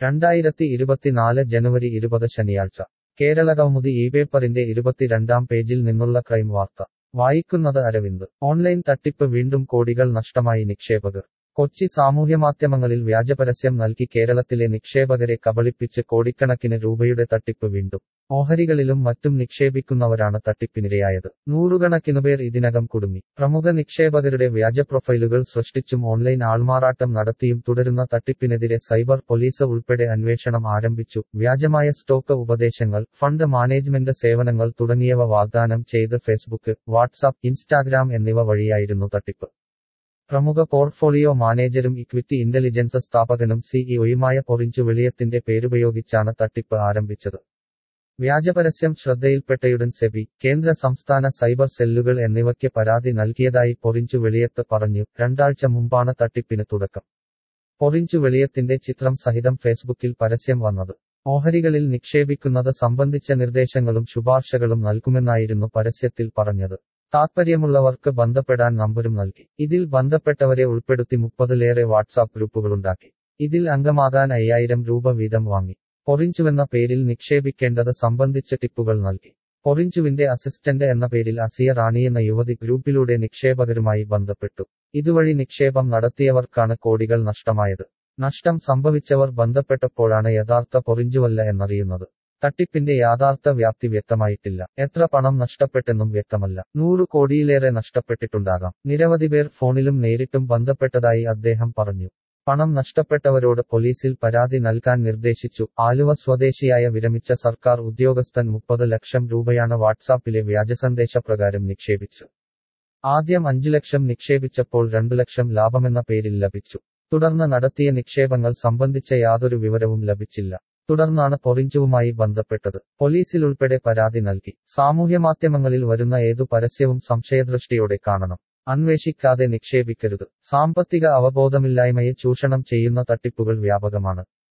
രണ്ടായിരത്തി ഇരുപത്തിനാല് ജനുവരി ഇരുപത് ശനിയാഴ്ച കേരളകൗമുദി ഈ പേപ്പറിന്റെ ഇരുപത്തിരണ്ടാം പേജിൽ നിന്നുള്ള ക്രൈം വാർത്ത വായിക്കുന്നത് അരവിന്ദ് ഓൺലൈൻ തട്ടിപ്പ് വീണ്ടും കോടികൾ നഷ്ടമായി നിക്ഷേപകർ കൊച്ചി സാമൂഹ്യമാധ്യമങ്ങളിൽ വ്യാജപരസ്യം നൽകി കേരളത്തിലെ നിക്ഷേപകരെ കബളിപ്പിച്ച് കോടിക്കണക്കിന് രൂപയുടെ തട്ടിപ്പ് വീണ്ടും ഓഹരികളിലും മറ്റും നിക്ഷേപിക്കുന്നവരാണ് തട്ടിപ്പിനിരയായത് നൂറുകണക്കിനുപേർ ഇതിനകം കുടുങ്ങി പ്രമുഖ നിക്ഷേപകരുടെ വ്യാജ പ്രൊഫൈലുകൾ സൃഷ്ടിച്ചും ഓൺലൈൻ ആൾമാറാട്ടം നടത്തിയും തുടരുന്ന തട്ടിപ്പിനെതിരെ സൈബർ പോലീസ് ഉൾപ്പെടെ അന്വേഷണം ആരംഭിച്ചു വ്യാജമായ സ്റ്റോക്ക് ഉപദേശങ്ങൾ ഫണ്ട് മാനേജ്മെന്റ് സേവനങ്ങൾ തുടങ്ങിയവ വാഗ്ദാനം ചെയ്ത് ഫേസ്ബുക്ക് വാട്സാപ്പ് ഇൻസ്റ്റാഗ്രാം എന്നിവ വഴിയായിരുന്നു തട്ടിപ്പ് പ്രമുഖ പോർട്ട്ഫോളിയോ മാനേജരും ഇക്വിറ്റി ഇന്റലിജൻസ് സ്ഥാപകനും സിഇഒയുമായ പൊറിഞ്ചു വെളിയത്തിന്റെ പേരുപയോഗിച്ചാണ് തട്ടിപ്പ് ആരംഭിച്ചത് വ്യാജപരസ്യം ശ്രദ്ധയിൽപ്പെട്ടയുടൻ സെബി കേന്ദ്ര സംസ്ഥാന സൈബർ സെല്ലുകൾ എന്നിവയ്ക്ക് പരാതി നൽകിയതായി പൊറിഞ്ചു വെളിയത്ത് പറഞ്ഞു രണ്ടാഴ്ച മുമ്പാണ് തട്ടിപ്പിന് തുടക്കം പൊറിഞ്ചു വെളിയത്തിന്റെ ചിത്രം സഹിതം ഫേസ്ബുക്കിൽ പരസ്യം വന്നത് ഓഹരികളിൽ നിക്ഷേപിക്കുന്നത് സംബന്ധിച്ച നിർദ്ദേശങ്ങളും ശുപാർശകളും നൽകുമെന്നായിരുന്നു പരസ്യത്തിൽ പറഞ്ഞത് താത്പര്യമുള്ളവർക്ക് ബന്ധപ്പെടാൻ നമ്പരും നൽകി ഇതിൽ ബന്ധപ്പെട്ടവരെ ഉൾപ്പെടുത്തി മുപ്പതിലേറെ വാട്സാപ്പ് ഗ്രൂപ്പുകളുണ്ടാക്കി ഇതിൽ അംഗമാകാൻ അയ്യായിരം രൂപ വീതം വാങ്ങി പൊറിഞ്ചുവെന്ന പേരിൽ നിക്ഷേപിക്കേണ്ടത് സംബന്ധിച്ച ടിപ്പുകൾ നൽകി പൊറിഞ്ചുവിന്റെ അസിസ്റ്റന്റ് എന്ന പേരിൽ അസിയ റാണി എന്ന യുവതി ഗ്രൂപ്പിലൂടെ നിക്ഷേപകരുമായി ബന്ധപ്പെട്ടു ഇതുവഴി നിക്ഷേപം നടത്തിയവർക്കാണ് കോടികൾ നഷ്ടമായത് നഷ്ടം സംഭവിച്ചവർ ബന്ധപ്പെട്ടപ്പോഴാണ് യഥാർത്ഥ പൊറിഞ്ചുവല്ല എന്നറിയുന്നത് തട്ടിപ്പിന്റെ യാഥാർത്ഥ വ്യാപ്തി വ്യക്തമായിട്ടില്ല എത്ര പണം നഷ്ടപ്പെട്ടെന്നും വ്യക്തമല്ല നൂറു കോടിയിലേറെ നഷ്ടപ്പെട്ടിട്ടുണ്ടാകാം നിരവധി പേർ ഫോണിലും നേരിട്ടും ബന്ധപ്പെട്ടതായി അദ്ദേഹം പറഞ്ഞു പണം നഷ്ടപ്പെട്ടവരോട് പോലീസിൽ പരാതി നൽകാൻ നിർദ്ദേശിച്ചു ആലുവ സ്വദേശിയായ വിരമിച്ച സർക്കാർ ഉദ്യോഗസ്ഥൻ മുപ്പത് ലക്ഷം രൂപയാണ് വാട്സാപ്പിലെ വ്യാജസന്ദേശ പ്രകാരം നിക്ഷേപിച്ചു ആദ്യം അഞ്ചു ലക്ഷം നിക്ഷേപിച്ചപ്പോൾ രണ്ടു ലക്ഷം ലാഭമെന്ന പേരിൽ ലഭിച്ചു തുടർന്ന് നടത്തിയ നിക്ഷേപങ്ങൾ സംബന്ധിച്ച യാതൊരു വിവരവും ലഭിച്ചില്ല തുടർന്നാണ് പൊറിഞ്ചുവുമായി ബന്ധപ്പെട്ടത് പോലീസിൽ ഉൾപ്പെടെ പരാതി നൽകി സാമൂഹ്യമാധ്യമങ്ങളിൽ വരുന്ന ഏതു പരസ്യവും സംശയദൃഷ്ടിയോടെ കാണണം അന്വേഷിക്കാതെ നിക്ഷേപിക്കരുത് സാമ്പത്തിക അവബോധമില്ലായ്മയെ ചൂഷണം ചെയ്യുന്ന തട്ടിപ്പുകൾ വ്യാപകമാണ്